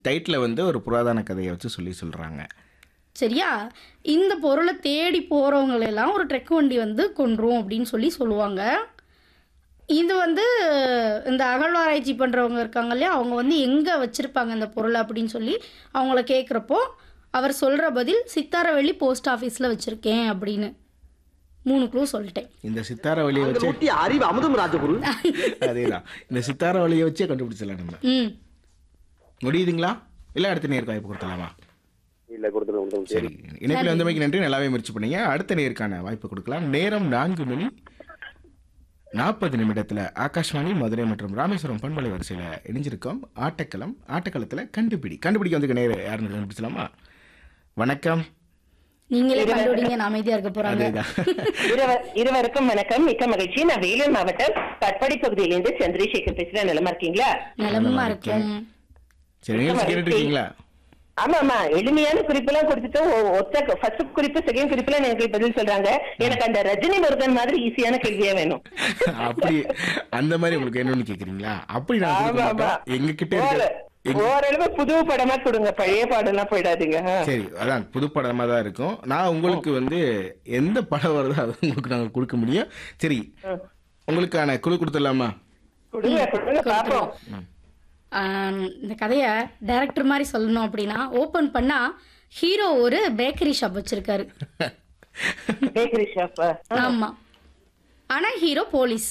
Title வந்து ஒரு புராதன கதையை வச்சு சொல்லி சொல்கிறாங்க சரியா இந்த பொருளை தேடி போகிறவங்களெல்லாம் ஒரு ட்ரெக் வண்டி வந்து கொன்றும் அப்படின்னு சொல்லி சொல்லுவாங்க இது வந்து இந்த அகழ்வாராய்ச்சி பண்ணுறவங்க இருக்காங்க இல்லையா அவங்க வந்து எங்கே வச்சுருப்பாங்க இந்த பொருளை அப்படின்னு சொல்லி அவங்கள கேட்குறப்போ அவர் சொல்கிற பதில் சித்தாரவெளி போஸ்ட் ஆஃபீஸில் வச்சுருக்கேன் அப்படின்னு மூணு க்ளூ சொல்லிட்டேன் இந்த சித்தார வழியை அந்த வச்சு முட்டி அறிவு அமுதம் ராஜகுரு அதேதான் இந்த சித்தார வழியை வச்சே கண்டுபிடிச்சிடலாம் நம்ம ம் முடியுதுங்களா இல்லை அடுத்த நேருக்கு வாய்ப்பு கொடுத்தலாமா இல்ல கொடுத்துருவோம் கொடுத்துருவோம் சரி இணைப்பில் வந்தமைக்கு நன்றி நல்லாவே முயற்சி பண்ணீங்க அடுத்த நேருக்கான வாய்ப்பு கொடுக்கலாம் நேரம் நான்கு மணி நாற்பது நிமிடத்தில் ஆகாஷ்வாணி மதுரை மற்றும் ராமேஸ்வரம் பண்பலை வரிசையில் இணைஞ்சிருக்கோம் ஆட்டக்களம் ஆட்டக்களத்தில் கண்டுபிடி கண்டுபிடிக்க வந்து நேர யாருன்னு கண்டுபிடிச்சலாமா வணக்கம் நீங்களே கண்டுபிடிங்க நான் அமைதியாக இருக்க போகிறாங்க அதேதான் இருவர் இருவருக்கும் வணக்கம் மிக்க மகிழ்ச்சி நான் வேலூர் மாவட்டம் கட்பாடி பகுதியிலிருந்து சந்திரசேகர் பேசுறேன் நிலமா இருக்கீங்களா நிலமமா இருக்கும் சரி நிகழ்ச்சி கேட்டுட்டு இருக்கீங்களா ஆமா ஆமா எளிமையான குறிப்பெல்லாம் கொடுத்துட்டு ஒ- ஒத்த ஃபர்ஸ்ட் குறிப்பு செகண்ட் குறிப்புல எனக்கு பதில் சொல்றாங்க எனக்கு அந்த ரஜினி முருகன் மாதிரி ஈஸியான கேள்வியா வேணும் அப்படி அந்த மாதிரி உங்களுக்கு என்னன்னு கேக்குறீங்களா அப்படி நான் கொடுக்க ஆமா ஆமா மாட்டேன் எங்க கிட்ட இருக்க ஓர- எங்க- ஓரளவு புது படமா கொடுங்க பழைய பாடம்லாம் போயிடாதீங்க ஆ. சரி அதான் புது படமா தான் இருக்கும் நான் உங்களுக்கு வந்து எந்த படம் வருதோ அது உங்களுக்கு நாங்க கொடுக்க முடியும் சரி உங்களுக்கான குழு கொடுத்துடலாமா கொடுங்க கொடுங்க பாப்போம் ஆம், இந்த கதையை டைரக்டர் மாதிரி சொல்லணும் அப்படின்னா ஓப்பன் பண்ணால் ஹீரோ ஒரு பேக்கரி ஷாப் வச்சுருக்காரு பேக்கரி ஷாப் ஆமாம் ஆனால் ஹீரோ போலீஸ்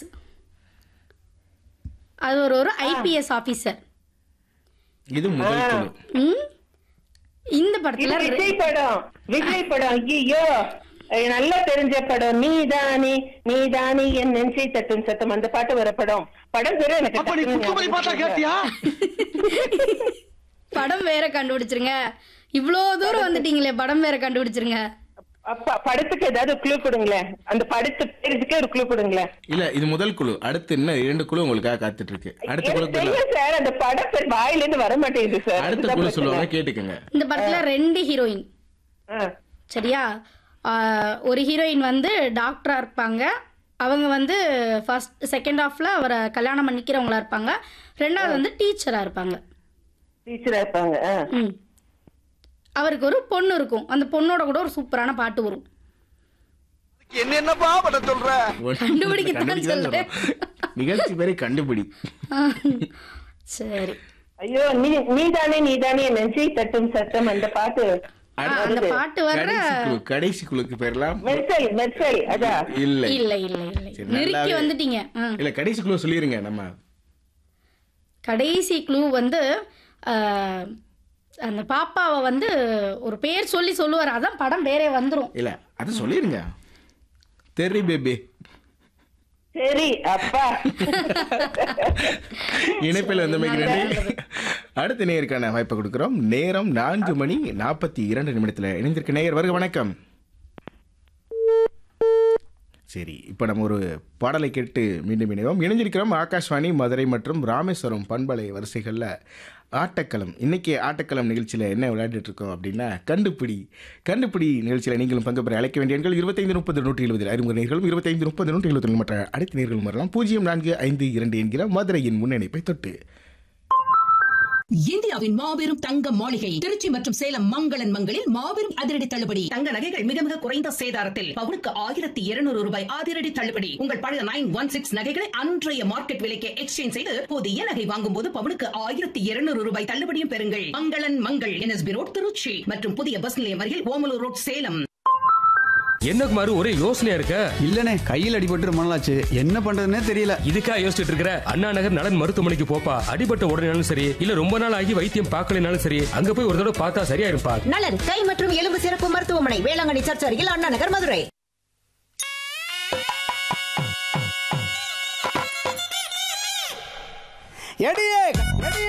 அது ஒரு ஒரு ஐபிஎஸ் ஆஃபீஸர் இது முதல் குழு ம் இந்த இது படத்தில் விஜய் படம் விஜய் படம் ஐயோ நல்லா தெரிஞ்ச படம் நீதானே நீதானே என் நெஞ்சை தட்டும் சத்தம் அந்த பாட்டு வர படம் படம் பேரு எனக்கு அப்ப நீ டக்குனு குத்துமதி பார்த்தா ஞாபகம் கேட்டியா படம் வேற கண்டுபிடிச்சிருங்க இவ்வளோ தூரம் வந்துட்டீங்களே படம் வேற கண்டுபிடிச்சிருங்க அப்பா படத்துக்கு ஏதாவது க்ளூ கொடுங்களேன் அந்த படத்து பேருக்கு ஒரு க்ளூ கொடுங்களேன் இல்ல இது முதல் குழு அடுத்து இன்னும் இரண்டு குழு உங்களுக்காக காத்துட்டு இருக்கு அடுத்த எனக்கு குழுக்குள்ள தெரியும் சார் அந்த படம் பேர் வாயில இருந்து வர மாட்டேங்குது சார் அடுத்த அதுதான் குழு பிரச்சனை. சொல்லுவாங்க கேட்டுக்கங்க இந்த படத்தில் ரெண்டு ஹீரோயின் ஆ. சரியா ஆஹ், ஒரு ஹீரோயின் வந்து டாக்டராக இருப்பாங்க அவங்க வந்து ஃபர்ஸ்ட் செகண்ட் ஹாஃபில் அவரை கல்யாணம் பண்ணிக்கிறவங்களா இருப்பாங்க ரெண்டாவது வந்து டீச்சராக இருப்பாங்க டீச்சரா இருப்பாங்க ஆ. ம் அவருக்கு ஒரு பொண்ணு இருக்கும் அந்த பொண்ணோட கூட ஒரு சூப்பரான பாட்டு வரும் என்ன என்னப்பா பண்ண சொல்ற கண்டுபிடிக்கத்தான் கண்டுபிடிக்கத்தான் சொல்றேன். சொல்றோம். நிகழ்ச்சி பேரு கண்டுபிடி சரி ஐயோ நீ நீதானே நீதானே என் நெஞ்சை தட்டும் சத்தம் அந்த பாட்டு ஆ, அந்த பாட்டு வர்ற கடைசி குழு கடைசி குழுக்கு பேரலாம் மெர்சல் மெர்சல் அதான் இல்ல இல்ல இல்ல இல்லை சரி, நெருக்கி நல்லாவே- வந்துட்டீங்க ஆ. இல்ல கடைசி குழு சொல்லிருங்க நம்ம கடைசி க்ளூ வந்து ஆஹ், அந்த பாப்பாவை வந்து ஒரு பேர் சொல்லி சொல்லுவார் அதான் படம் வேறே வந்துரும் இல்ல அது சொல்லிருங்க தெரி பேபி சரி அப்பா இணைப்பில் வந்தமைக்கு நன்றி அடுத்த நேயருக்கான வாய்ப்பை கொடுக்கிறோம் நேரம் நான்கு மணி நாற்பத்தி இரண்டு நிமிடத்தில் இணைந்திருக்க நேயர் வருக வணக்கம் சரி இப்போ நம்ம ஒரு பாடலை கேட்டு மீண்டும் இணைவோம் இணைஞ்சிருக்கிறோம் ஆகாஷ்வாணி மதுரை மற்றும் ராமேஸ்வரம் பண்பலை வரிசைகளில் ஆட்டக்களம் இன்னைக்கு ஆட்டக்களம் நிகழ்ச்சியில் என்ன விளையாடிட்டு இருக்கோம் அப்படின்னா கண்டுபிடி கண்டுபிடி நிகழ்ச்சியில் நீங்களும் பங்கு பெற அழைக்க வேண்டிய எண்கள் இருபத்தைந்து முப்பது நூற்றி எழுபதில் அறிமுக நேர்களும் இருபத்தைந்து முப்பது நூற்றி எழுபத்தி மற்ற அடுத்த நேர்களும் வரலாம் பூஜ்ஜியம் நான்கு ஐந்து இரண்டு என்கிற மதுரையின் முன்னிணைப்பை தொட்டு இந்தியாவின் மாபெரும் தங்க மாளிகை திருச்சி மற்றும் சேலம் மங்களன் மங்களில் மாபெரும் அதிரடி தள்ளுபடி தங்க நகைகள் மிக மிக குறைந்த சேதாரத்தில் பவுனுக்கு ஆயிரத்தி இருநூறு ரூபாய் அதிரடி தள்ளுபடி உங்கள் பழைய நைன் ஒன் சிக்ஸ் நகைகளை அன்றைய மார்க்கெட் விலைக்கு எக்ஸ்சேஞ்ச் செய்து புதிய நகை வாங்கும் போது பவுனுக்கு ஆயிரத்தி இருநூறு ரூபாய் தள்ளுபடியும் பெறுங்கள் மங்களன் மங்கள் என்எஸ்பி ரோட் திருச்சி மற்றும் புதிய பஸ் நிலையம் அருகில் ஓமலூர் ரோட் சேலம் என்ன குமாரு ஒரே யோசனையா இருக்க இல்லனே கையில் அடிபட்டு ரொம்ப நாளாச்சு என்ன பண்றதுன்னே தெரியல இதுக்கா யோசிச்சுட்டு இருக்கிற அண்ணா நகர் நலன் மருத்துவமனைக்கு போப்பா அடிபட்ட உடனேனாலும் சரி இல்ல ரொம்ப நாள் ஆகி வைத்தியம் பார்க்கலனாலும் சரி அங்க போய் ஒரு தடவை பார்த்தா சரியா இருப்பா நலன் கை மற்றும் எலும்பு சிறப்பு மருத்துவமனை வேளாங்கண்ணி சர்ச் அருகில் அண்ணா நகர் மதுரை எடியே